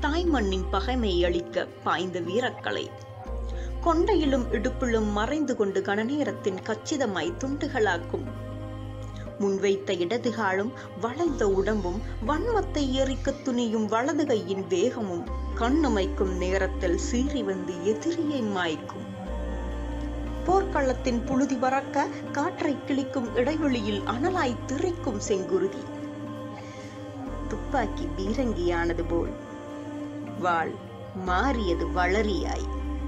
தாய்மண்ணின் பகைமை அளிக்க பாய்ந்த வீரக்கலை கொண்டையிலும் இடுப்பிலும் மறைந்து கொண்டு கணநேரத்தின் கச்சிதமாய் துண்டுகளாக்கும் முன்வைத்த இடதுகாலும் வளைந்த உடம்பும் வன்மத்தை எரிக்க துணியும் வலது கையின் வேகமும் கண்ணமைக்கும் நேரத்தில் சீறி வந்து எதிரியை மாய்க்கும் போர்க்களத்தின் புழுதி பறக்க காற்றை கிழிக்கும் இடைவெளியில் அனலாய் திரிக்கும் செங்குருதி துப்பாக்கி பீரங்கியானது போல் வாள் மாறியது வளரியாய்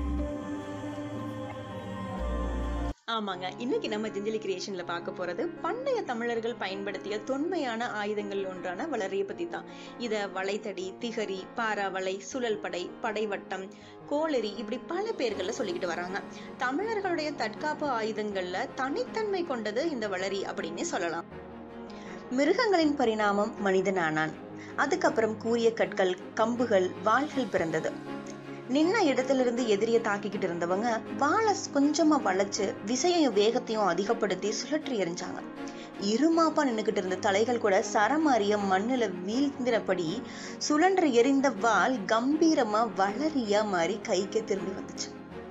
ஆமாங்க இன்னைக்கு நம்ம ஜிஞ்சலி கிரியேஷன்ல பார்க்க போறது பண்டைய தமிழர்கள் பயன்படுத்திய தொன்மையான ஆயுதங்கள் ஒன்றான வளரிய பத்தி தான் இத வளைத்தடி திகரி பாராவளை சுழல் படை படைவட்டம் கோளெறி இப்படி பல பேர்கள்ல சொல்லிக்கிட்டு வராங்க தமிழர்களுடைய தற்காப்பு ஆயுதங்கள்ல தனித்தன்மை கொண்டது இந்த வளரி அப்படின்னு சொல்லலாம் மிருகங்களின் பரிணாமம் மனிதனானான் அதுக்கப்புறம் கூரிய கற்கள் கம்புகள் வாள்கள் பிறந்தது நின்ன இடத்திலிருந்து எதிரியை தாக்கிக்கிட்டு இருந்தவங்க வாழை கொஞ்சமா வளைச்சு விசையையும் வேகத்தையும் அதிகப்படுத்தி சுழற்றி எறிஞ்சாங்க இருமாப்பா நின்னுகிட்டு இருந்த தலைகள் கூட சரமாரிய மண்ணுல வீழ்ந்தினபடி சுழன்று எரிந்த வாள் கம்பீரமா வளரியா மாறி கைக்கு திரும்பி வந்துச்சு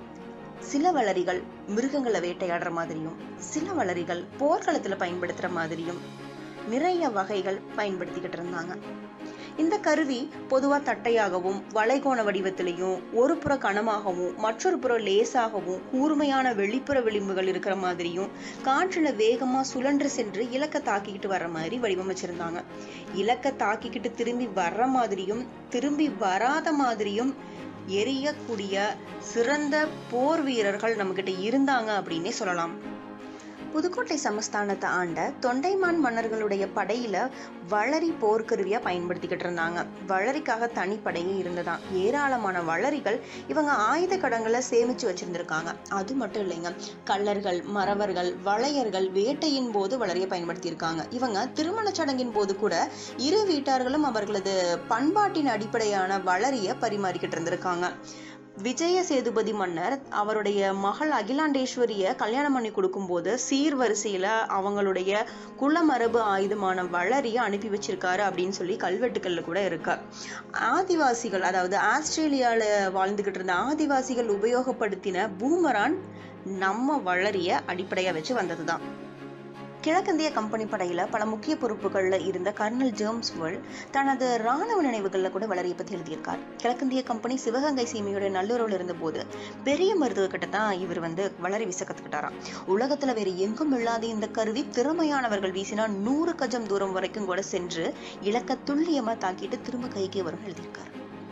சில வளரிகள் மிருகங்களை வேட்டையாடுற மாதிரியும் சில வளரிகள் போர்க்களத்துல பயன்படுத்துற மாதிரியும் நிறைய வகைகள் பயன்படுத்திக்கிட்டு இருந்தாங்க இந்த கருவி பொதுவா தட்டையாகவும் வளைகோண வடிவத்திலையும் ஒரு புற கனமாகவும் மற்றொரு புற லேசாகவும் கூர்மையான வெளிப்புற விளிம்புகள் இருக்கிற மாதிரியும் காற்றுல வேகமா சுழன்று சென்று இலக்க தாக்கிக்கிட்டு வர்ற மாதிரி வடிவமைச்சிருந்தாங்க இலக்க தாக்கிக்கிட்டு திரும்பி வர்ற மாதிரியும் திரும்பி வராத மாதிரியும் எரியக்கூடிய சிறந்த போர் வீரர்கள் நம்மகிட்ட இருந்தாங்க அப்படின்னே சொல்லலாம் புதுக்கோட்டை சமஸ்தானத்தை ஆண்ட தொண்டைமான் மன்னர்களுடைய படையில வளரி போர்க்கருவியா பயன்படுத்திக்கிட்டு இருந்தாங்க வளரிக்காக தனிப்படையும் இருந்ததாம் ஏராளமான வளரிகள் இவங்க ஆயுத கடங்களை சேமிச்சு வச்சிருந்திருக்காங்க அது மட்டும் இல்லைங்க கள்ளர்கள் மறவர்கள் வளையர்கள் வேட்டையின் போது வளரிய பயன்படுத்தியிருக்காங்க இவங்க திருமண சடங்கின் போது கூட இரு வீட்டார்களும் அவர்களது பண்பாட்டின் அடிப்படையான வளரிய பரிமாறிக்கிட்டு இருந்திருக்காங்க விஜய சேதுபதி மன்னர் அவருடைய மகள் அகிலாண்டேஸ்வரிய கல்யாணம் பண்ணி கொடுக்கும்போது சீர்வரிசையில அவங்களுடைய குலமரபு ஆயுதமான வளரிய அனுப்பி வச்சிருக்காரு அப்படின்னு சொல்லி கல்வெட்டுக்கள்ல கூட இருக்கு ஆதிவாசிகள் அதாவது ஆஸ்திரேலியால வாழ்ந்துகிட்டு இருந்த ஆதிவாசிகள் உபயோகப்படுத்தின பூமரான் நம்ம வளரிய அடிப்படையா வச்சு வந்ததுதான் கிழக்கிந்திய கம்பெனி படையில பல முக்கிய பொறுப்புகள்ல இருந்த கர்னல் ஜேம்ஸ் வெல் தனது ராணுவ நினைவுகள்ல கூட வளரிய பத்தி எழுதியிருக்கார் கிழக்கிந்திய கம்பெனி சிவகங்கை சீமையோட நல்லுறவுல இருந்த போது பெரிய மருத்துவ கிட்ட தான் இவர் வந்து வளரி வீச கத்துக்கிட்டாராம் உலகத்துல வேற எங்கும் இல்லாத இந்த கருவி திறமையானவர்கள் வீசினா நூறு கஜம் தூரம் வரைக்கும் கூட சென்று இலக்க துல்லியமா தாக்கிட்டு திரும்ப கைக்கே வரும் எழுதியிருக்காரு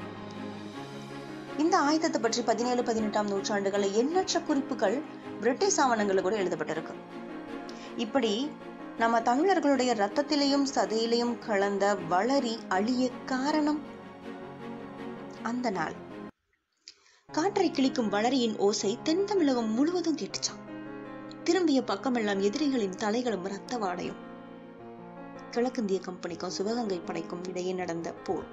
இந்த ஆயுதத்தை பற்றி பதினேழு பதினெட்டாம் நூற்றாண்டுகள்ல எண்ணற்ற குறிப்புகள் பிரிட்டிஷ் ஆவணங்கள்ல கூட எழுதப்பட்டிருக்கு இப்படி நம்ம தமிழர்களுடைய ரத்தத்திலையும் சதையிலையும் கலந்த வளரி அழிய காரணம் அந்த நாள் காற்றை கிழிக்கும் வளரியின் ஓசை தென் தமிழகம் முழுவதும் கேட்டுச்சான் திரும்பிய பக்கமெல்லாம் எதிரிகளின் தலைகளும் ரத்த வாடையும் கிழக்கிந்திய கம்பெனிக்கும் சிவகங்கை படைக்கும் இடையே நடந்த போர்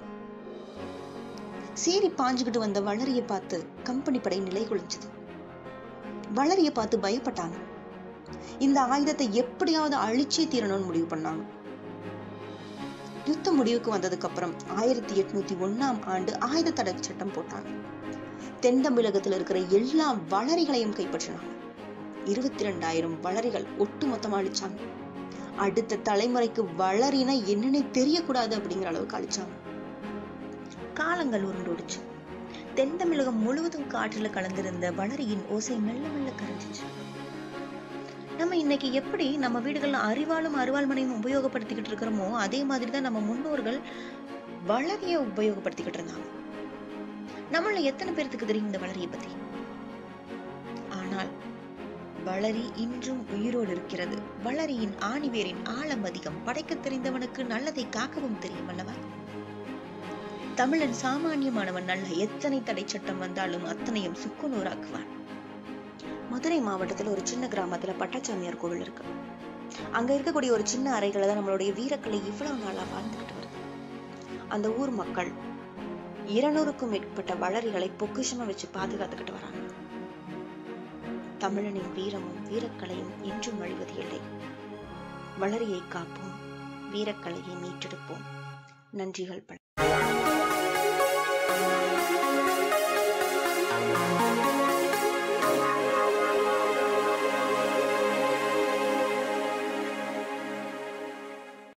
சீறி பாஞ்சுக்கிட்டு வந்த வளரிய பார்த்து கம்பெனி படை நிலை குலைஞ்சது வளரிய பார்த்து பயப்பட்டாங்க இந்த ஆயுதத்தை எப்படியாவது அழிச்சே தீரணும்னு முடிவு பண்ணாங்க யுத்த முடிவுக்கு வந்ததுக்கு அப்புறம் ஆயிரத்தி எட்நூத்தி ஒன்னாம் ஆண்டு ஆயுத தடை சட்டம் போட்டாங்க தென் தமிழகத்துல இருக்கிற எல்லா வளரிகளையும் கைப்பற்றினாங்க இருபத்தி ரெண்டாயிரம் வளரிகள் ஒட்டு மொத்தமா அழிச்சாங்க அடுத்த தலைமுறைக்கு வளரினா என்னன்னே தெரியக்கூடாது அப்படிங்கிற அளவுக்கு அழிச்சாங்க காலங்கள் உருண்டோடிச்சு தென் தமிழகம் முழுவதும் காற்றுல கலந்திருந்த வளரியின் ஓசை மெல்ல மெல்ல கரைஞ்சிச்சு நம்ம இன்னைக்கு எப்படி நம்ம வீடுகள்ல அறிவாலும் அருவாள்மனையும் உபயோகப்படுத்திக்கிட்டு இருக்கிறோமோ அதே மாதிரி தான் நம்ம முன்னோர்கள் வளரிய உபயோகப்படுத்திக்கிட்டு இருந்தாங்க நம்மள எத்தனை பேர்த்துக்கு தெரியும் இந்த வளரிய பத்தி ஆனால் வளரி இன்றும் உயிரோடு இருக்கிறது வளரியின் ஆணிவேரின் ஆழம் அதிகம் படைக்க தெரிந்தவனுக்கு நல்லதை காக்கவும் தெரியும் அல்லவா தமிழன் சாமானியமானவன் அல்ல எத்தனை தடை சட்டம் வந்தாலும் அத்தனையும் சுக்குநூறாக்குவான் மதுரை மாவட்டத்துல ஒரு சின்ன கிராமத்துல பட்டாச்சாமியார் கோவில் இருக்கு அங்க இருக்கக்கூடிய ஒரு சின்ன அறைகளை தான் நம்மளுடைய வீரக்கலை இவ்வளவு நாளா வாழ்ந்துகிட்டு வருது அந்த ஊர் மக்கள் இருநூறுக்கும் மேற்பட்ட வளரிகளை பொக்கிஷமா வச்சு பாதுகாத்துக்கிட்டு வராங்க தமிழனின் வீரமும் வீரக்கலையும் என்றும் அழிவது இல்லை வளரியை காப்போம் வீரக்கலையை மீட்டெடுப்போம் நன்றிகள் பல